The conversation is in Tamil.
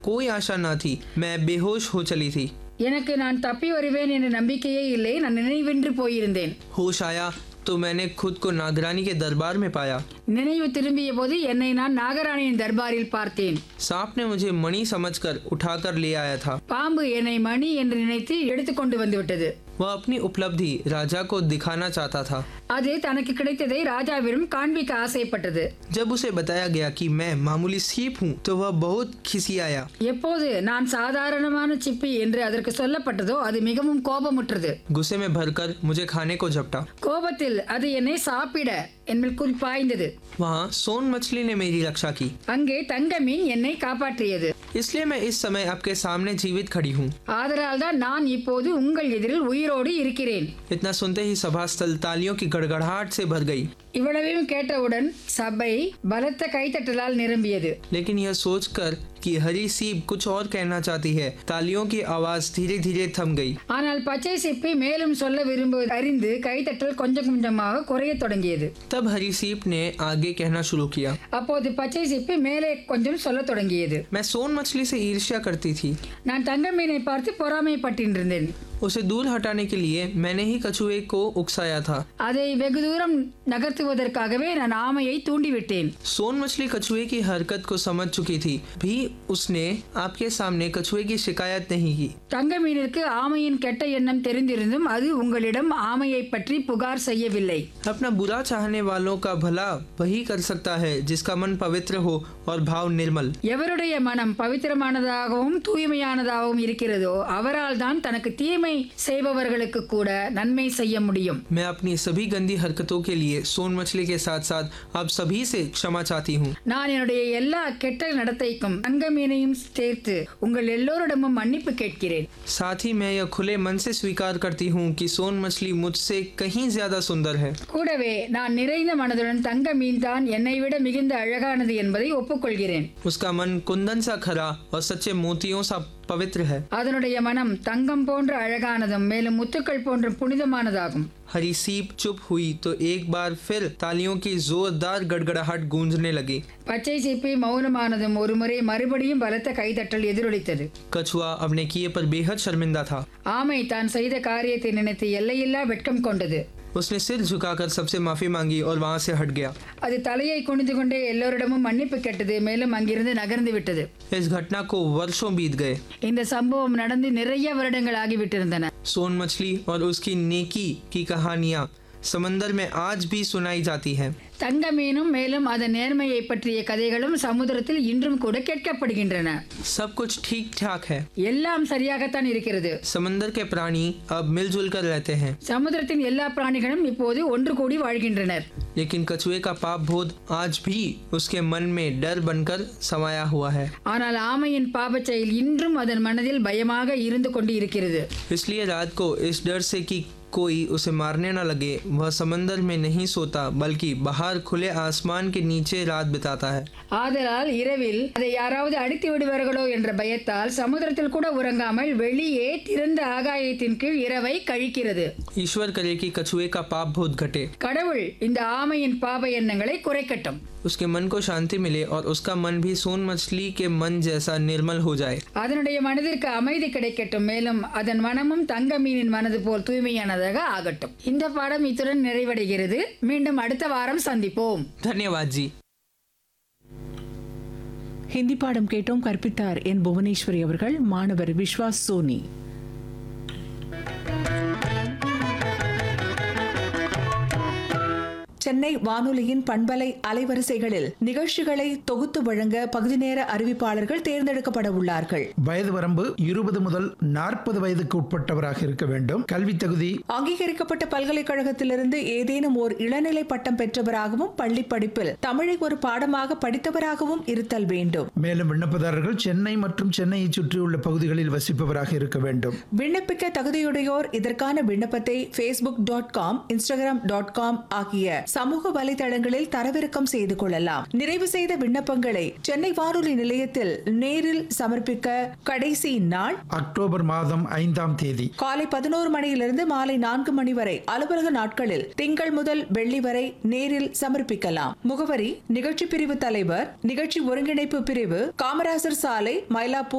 कोई आशा न थी मैं बेहोश हो चली थी எனக்கு நான் தப்பி வருவேன் என்ற நம்பிக்கையே இல்லை நான் நினைவென்று போயிருந்தேன் होश आया तो मैंने खुद को नागरानी के दरबार में पाया நினைவு திரும்பிய போது என்னை நான் நாகராணியின் தர்பாரில் பார்த்தேன் सांप ने मुझे मणि समझकर उठाकर ले आया था பாம்பு என்னை மணி என்று நினைத்து எடுத்துக்கொண்டு வந்து விட்டது वह अपनी उपलब्धि राजा को दिखाना चाहता था அது தனக்கு கிடைத்ததை ராஜாவிடம் காண்பிக்க ஆசைப்பட்டது जब उसे बताया गया कि मैं मामूली सीप हूँ तो वह बहुत खिसियाया எப்போது நான் சாதாரணமான சிப்பி என்று அதற்கு சொல்லப்பட்டதோ அது மிகவும் கோபமுற்றது गुस्से में भरकर मुझे खाने को झपटा கோபத்தில் அது என்னை சாப்பிட என்னுள் பாய்ந்தது वहाँ सोन मछली ने मेरी रक्षा की அங்கே தங்க மீன் என்னை காப்பாற்றியது इसलिए मैं इस समय आपके सामने जीवित खड़ी हूँ ஆதலால் தான் நான் இப்போது உங்கள் எதிரில் உயிரோடு இருக்கிறேன் इतना सुनते ही सभा स्थल तालियों की गड़गड़ाहट से भर गई இவ்வளவையும் கேட்டவுடன் சபை பலத்த கைத்தட்டலால் நிரம்பியது लेकिन यह सोचकर कि हरी सीप कुछ और कहना चाहती है तालियों की आवाज धीरे धीरे थम गई ஆனால் பச்சை சிப்பி மேலும் சொல்ல விரும்புவது அறிந்து கைத்தட்டல் கொஞ்சம் கொஞ்சமாக குறையத் தொடங்கியது तब हरी सीप ने आगे कहना शुरू किया அப்போது பச்சை சிப்பி மேலே கொஞ்சம் சொல்லத் தொடங்கியது मैं सोन मछली से ईर्ष्या करती थी நான் தங்க மீனை பார்த்து பொறாமைப்பட்டிருந்தேன் उसे दूर हटाने के लिए मैंने ही कछुए को उकसाया था அதை வெகு தூரம் நகர்த்துவதற்காகவே நான் ஆமையை தூண்டிவிட்டேன் सोन मछली कछुए की हरकत को समझ चुकी थी भी उसने आपके सामने कछुए की शिकायत नहीं की தங்க மீனிற்கு ஆமையின் கெட்ட எண்ணம் தெரிந்திருந்தும் அது உங்களிடம் ஆமையை பற்றி புகார் செய்யவில்லை अपना बुरा चाहने वालों का भला वही कर सकता है जिसका मन पवित्र हो और भाव निर्मल எவருடைய மனம் பவித்திரமானதாகவும் தூய்மையானதாகவும் இருக்கிறதோ அவரால் தான் தனக்கு தீமை செய்பவர்களுக்கு கூட நன்மை செய்ய முடியும் मैं अपनी सभी गंदी हरकतों के लिए सोन मछली के साथ साथ आप सभी से क्षमा चाहती हूँ நான் என்னுடைய எல்லா கெட்ட நடத்தைக்கும் தங்க மீனையும் சேர்த்து உங்கள் எல்லோரிடமும் மன்னிப்பு கேட்கிறேன் साथ ही मैं यह खुले मन से स्वीकार करती हूँ कि सोन मछली मुझसे कहीं ज्यादा सुंदर है கூடவே நான் நிறைந்த மனதுடன் தங்க மீன் தான் என்னை விட மிகுந்த அழகானது என்பதை ஒப்புக்கொள்கிறேன் उसका मन कुंदन सा खरा और सच्चे मोतियों सा पवित्र है அதனுடைய மனம் தங்கம் போன்ற அழகானதும் மேலும் முத்துக்கள் போன்ற புனிதமானதாகும் हरी सीप चुप हुई तो एक बार फिर तालियों की जोरदार गड़गड़ाहट गूंजने लगी பச்சை சிப்பி மௌனமானதும் ஒருமுறை மறுபடியும் பலத்த கைதட்டல் எதிரொலித்தது कछुआ अपने किए पर बेहद शर्मिंदा था ஆமை தான் செய்த காரியத்தை நினைத்து எல்லையில்லா வெட்கம் கொண்டது उसने सिर झुकाकर सबसे माफी मांगी और वहां से हट गया அது தலையை குனிந்து கொண்டே எல்லோரிடமும் மன்னிப்பு கேட்டது மேலும் அங்கிருந்து நகர்ந்து விட்டது इस घटना को वर्षों बीत गए இந்த சம்பவம் நடந்து நிறைய வருடங்கள் ஆகிவிட்டிருந்தன सोन मछली और उसकी नेकी की कहानियां समंदर में आज भी सुनाई जाती हैं தங்க மீனும் மேலும் அதன் நேர்மையை பற்றிய கதைகளும் சமுத்திரத்தில் இன்றும் கூட கேட்கப்படுகின்றன सब कुछ ठीक ठाक है எல்லாம் சரியாகத்தான் இருக்கிறது समंदर के प्राणी अब मिलजुल कर रहते हैं சமுத்திரத்தின் எல்லா பிராணிகளும் இப்போது ஒன்று கூடி வாழ்கின்றனர் लेकिन कछुए का पाप बोध आज भी उसके मन में डर बनकर समाया हुआ है ஆனால் ஆமையின் பாபச் செயல் இன்றும் அதன் மனதில் பயமாக இருந்து கொண்டு இருக்கிறது इसलिए रात को इस डर से कि कोई उसे मारने न लगे वह समंदर में नहीं सोता बल्कि बाहर खुले आसमान के नीचे रात बिताता है ஆதலால் இரவில் அதை யாராவது அடித்து விடுவார்களோ என்ற பயத்தால் சமுத்திரத்தில் கூட உறங்காமல் வெளியே திறந்த ஆகாயத்தின் கீழ் இரவை கழிக்கிறது ईश्वर करे कि कछुए का पाप बोध घटे கடவுள் இந்த ஆமையின் பாப எண்ணங்களை குறைக்கட்டும் उसके मन को शांति मिले और उसका मन भी सोन मछली के मन जैसा निर्मल हो जाए அதனுடைய மனதிற்கு அமைதி கிடைக்கட்டும் மேலும் அதன் மனமும் தங்க மீனின் மனது போல் தூய்மையானதாக ஆகட்டும் இந்த பாடம் இத்துடன் நிறைவடைகிறது மீண்டும் அடுத்த வாரம் சந்திப்போம் धन्यवाद जी ஹிந்தி பாடம் கேட்டோம் கற்பித்தார் என் புவனேஸ்வரி அவர்கள் மாணவர் விஸ்வாஸ் சோனி சென்னை வானொலியின் பண்பலை அலைவரிசைகளில் நிகழ்ச்சிகளை தொகுத்து வழங்க பகுதி நேர அறிவிப்பாளர்கள் தேர்ந்தெடுக்கப்பட உள்ளார்கள் வயது வரம்பு இருபது முதல் நாற்பது வயதுக்கு உட்பட்டவராக இருக்க வேண்டும் கல்வி தகுதி அங்கீகரிக்கப்பட்ட பல்கலைக்கழகத்திலிருந்து ஏதேனும் ஓர் இளநிலை பட்டம் பெற்றவராகவும் பள்ளி படிப்பில் தமிழை ஒரு பாடமாக படித்தவராகவும் இருத்தல் வேண்டும் மேலும் விண்ணப்பதாரர்கள் சென்னை மற்றும் சென்னையை சுற்றியுள்ள பகுதிகளில் வசிப்பவராக இருக்க வேண்டும் விண்ணப்பிக்க தகுதியுடையோர் இதற்கான விண்ணப்பத்தை Facebook dot com Instagram dot com ஆகிய சமூக வலைதளங்களில் தரவிறக்கம் செய்து கொள்ளலாம் நிறைவு செய்த விண்ணப்பங்களை சென்னை வானொலி நிலையத்தில் நேரில் சமர்ப்பிக்க கடைசி நாள் அக்டோபர் மாதம் ஐந்தாம் தேதி காலை பதினோரு மணியிலிருந்து மாலை நான்கு மணி வரை அலுவலக நாட்களில் திங்கள் முதல் வெள்ளி வரை நேரில் சமர்ப்பிக்கலாம் முகவரி நிகழ்ச்சி பிரிவு தலைவர் நிகழ்ச்சி ஒருங்கிணைப்பு பிரிவு காமராசர் சாலை மயிலாப்பூர்